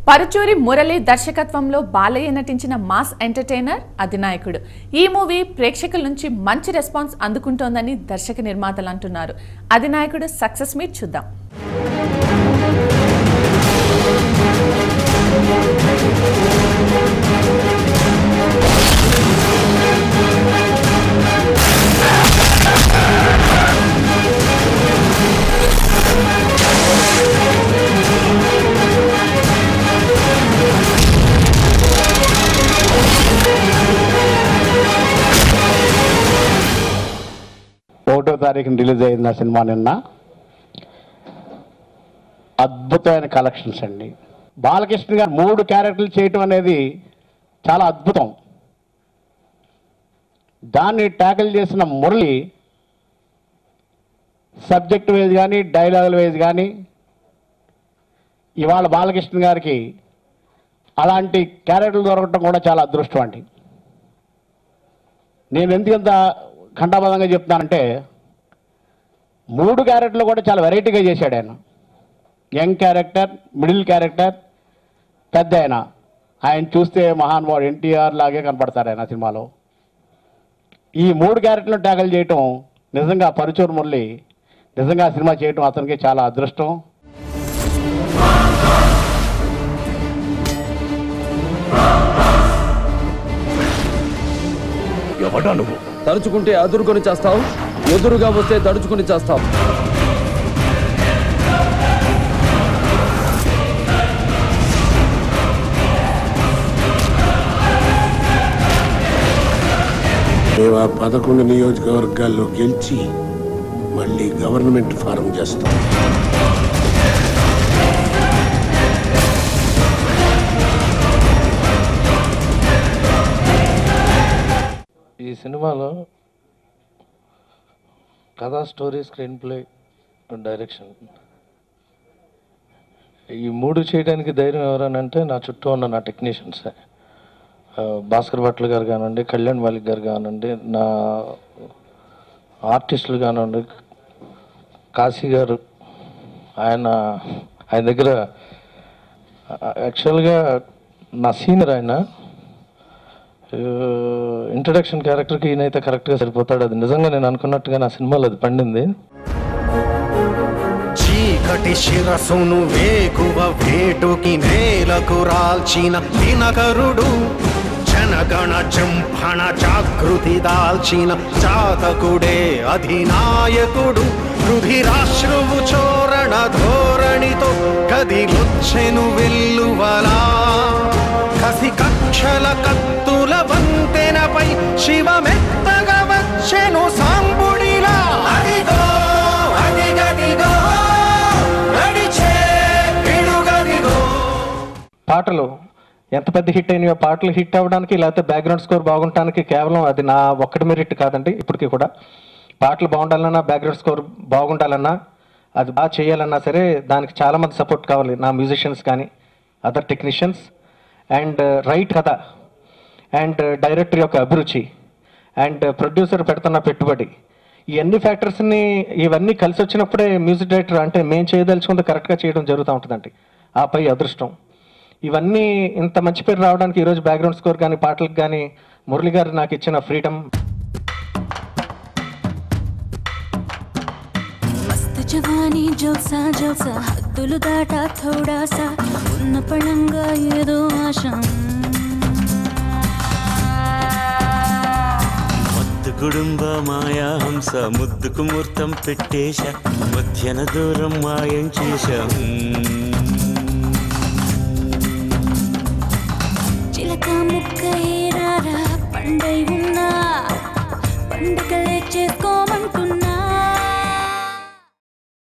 పరుచూరి మురళి దర్శకత్వంలో బాలయ్య నటించిన mass entertainer అధినాయకుడు ఈ మూవీ ప్రేక్షకుల నుంచి మంచి రెస్పాన్స్ అందుకుంటోందని దర్శక నిర్మాతలు అంటున్నారు అధినాయకుడు సక్సెస్ మీట్ చూద్దాం ఒకటో తారీఖున రిలీజ్ అయింది ఆ సినిమా నిన్న అద్భుతమైన కలెక్షన్స్ అండి బాలకృష్ణ గారు మూడు క్యారెక్టర్లు చేయటం అనేది చాలా అద్భుతం దాన్ని ట్యాకిల్ చేసిన మురళి సబ్జెక్ట్ వైజ్ కానీ డైలాగుల వైజ్ కానీ ఇవాళ బాలకృష్ణ గారికి అలాంటి క్యారెక్టర్లు దొరకటం కూడా చాలా అదృష్టం అండి నేను ఎందుకంత ఖండాబద్ధంగా చెప్తున్నానంటే మూడు క్యారెక్టర్లు కూడా చాలా వెరైటీగా చేశాడు ఆయన యంగ్ క్యారెక్టర్ మిడిల్ క్యారెక్టర్ పెద్ద ఆయన ఆయన చూస్తే మహానుభావుడు ఎన్టీఆర్ లాగే కనపడతారు ఆయన సినిమాలో ఈ మూడు క్యారెక్టర్లు ట్యాకల్ చేయటం నిజంగా పరుచూరు మురళి నిజంగా ఆ సినిమా చేయటం అతనికి చాలా అదృష్టం ఎవడా నువ్వు తలుచుకుంటే అదురుకొని చేస్తావు ఎదురుగా వస్తే దడుచుకుని చేస్తావు మేము ఆ పదకొండు నియోజకవర్గాల్లో గెలిచి మళ్ళీ గవర్నమెంట్ ఫారం చేస్తాం ఈ సినిమాలో కథా స్టోరీ స్క్రీన్ ప్లే డైరెక్షన్ ఈ మూడు చేయడానికి ధైర్యం ఎవరనంటే నా చుట్టూ ఉన్న నా టెక్నీషియన్సే ఆ, భాస్కర్ భట్ల గారు కానివ్వండి కళ్యాణ్ మాలిక్ గారు కానివ్వండి నా ఆర్టిస్టులు కానివ్వండి కాశీ గారు ఆయన ఆయన దగ్గర యాక్చువల్గా నా సీనియర్ ఆయన ఇంట్రడక్షన్ క్యారెక్టర్కి ఈయనైతే కరెక్ట్గా సరిపోతాడు అది నిజంగా నేను అనుకున్నట్టుగా నా సినిమాలో అది పండింది చీకటి శిరసును వేకువ వేటుకి నేలకు రాల్చిన దినకరుడు జనగణ జంభణ జాగృతి దాల్చిన చాతకుడే అధినాయకుడు రుధిరాశ్రువు చోరణ ధోరణితో కదిలొచ్చెను వెల్లువలా కసి కక్షల కత్తుల వంతెనపై శివమెత్తగా వచ్చెను సాంబుడిలా అదిగో అదిగదిగో నడిచే పిడుగదిగో పాటలు ఎంత పెద్ద హిట్ అయినాయో పాటలు హిట్ అవ్వడానికి లేకపోతే బ్యాక్గ్రౌండ్ స్కోర్ బాగుండటానికి కేవలం అది నా ఒక్కటి మెరిట్ కాదండి ఇప్పటికీ కూడా పాటలు బాగుండాలన్నా బ్యాక్గ్రౌండ్ స్కోర్ బాగుండాలన్నా అది బాగా చేయాలన్నా సరే దానికి చాలామంది సపోర్ట్ కావాలి నా మ్యూజిషియన్స్ కానీ అదర్ టెక్నీషియన్స్ అండ్ రైట్ కథ అండ్ డైరెక్టర్ యొక్క అభిరుచి అండ్ ప్రొడ్యూసర్ పెడుతున్న పెట్టుబడి ఈ అన్ని ఫ్యాక్టర్స్ని ఇవన్నీ కలిసి వచ్చినప్పుడే మ్యూజిక్ డైరెక్టర్ అంటే మేము చేయదలుచుకుంటే కరెక్ట్గా చేయడం జరుగుతూ ఉంటుందండి ఆపై అదృష్టం ఇవన్నీ ఇంత మంచి పేరు రావడానికి ఈరోజు బ్యాక్గ్రౌండ్ స్కోర్ కానీ పాటలకు కానీ మురళి గారు నాకు ఇచ్చిన ఫ్రీడమ్ మస్తు జవానీ జల్సా జల్సా హద్దులు దాటా థోడా సా ఉన్న పళంగా ఏదో ఆశ ముద్దు కుటుంబ మాయా హంస ముద్దుకు ముహూర్తం పెట్టేశ మధ్యన దూరం మాయం చేశాం చిలక ముక్క ఏరారా పండై ఉన్నా పండుగలే చేసుకోమంటున్నా